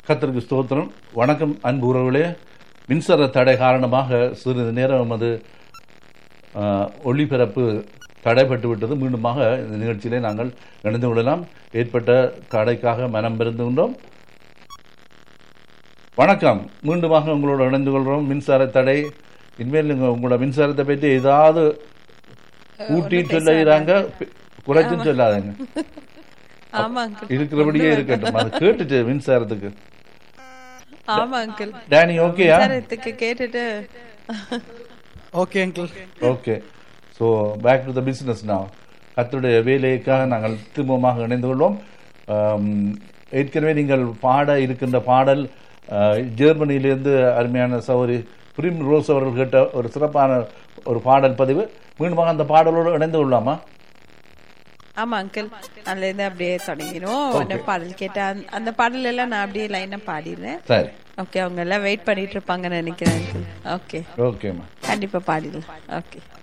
கத்தருக்கு ஸ்தோத்திரம் வணக்கம் அன்பு உறவுகளே மின்சார தடை காரணமாக சிறிது நேரம் அது ஆஹ், ஒளிபரப்பு தடைப்பட்டு விட்டது மீண்டுமாக இந்த நிகழ்ச்சியிலே நாங்கள் இணைந்து கொள்ளலாம் ஏற்பட்ட தடைக்காக மனம் பெருந்துகின்றோம் வணக்கம் மீண்டுமாக உங்களோட இணைந்து கொள்கிறோம் மின்சார தடை இனிமேல் நீங்க உங்களோட மின்சாரத்தை பற்றி ஏதாவது கூட்டி சொல்லுகிறாங்க குறைச்சும் சொல்லாதீங்க ஆமா அங்கிள் இருக்கிறபடியே இருக்கட்டும் அது கேட்டுட்டு மின்சாரத்துக்கு ஆமா அங்கிள் டேனி ஓகேயா மின்சாரத்துக்கு கேட்டுட்டு okay uncle okay so back to the business நான் கத்தருடைய வேலைக்காக நாங்கள் திரும்பமாக இணைந்து கொள்வோம் ஆம், ஏற்கனவே நீங்கள் பாட இருக்கின்ற பாடல் ஆஹ், ஜெர்மனியிலிருந்து அருமையான சௌரி பிரிம் ரோஸ் அவர்கள் கேட்ட ஒரு சிறப்பான ஒரு பாடல் பதிவு மீண்டுமாக அந்த பாடலோடு இணைந்து கொள்ளலாமா ஆமா அங்கிள் அதுல இருந்து அப்படியே தொடங்கிடும் உடனே பாடல் கேட்டா அந்த- அந்த பாடல் எல்லாம் நான் அப்படியே லைனா பாடிடுறேன் சரி ஓகே அவங்க எல்லாம் வெயிட் பண்ணிட்டு இருப்பாங்கன்னு நினைக்கிறேன் அங்கிள் ஓகே ஓகேம்மா கண்டிப்பா பாடிடலாம் ஓகே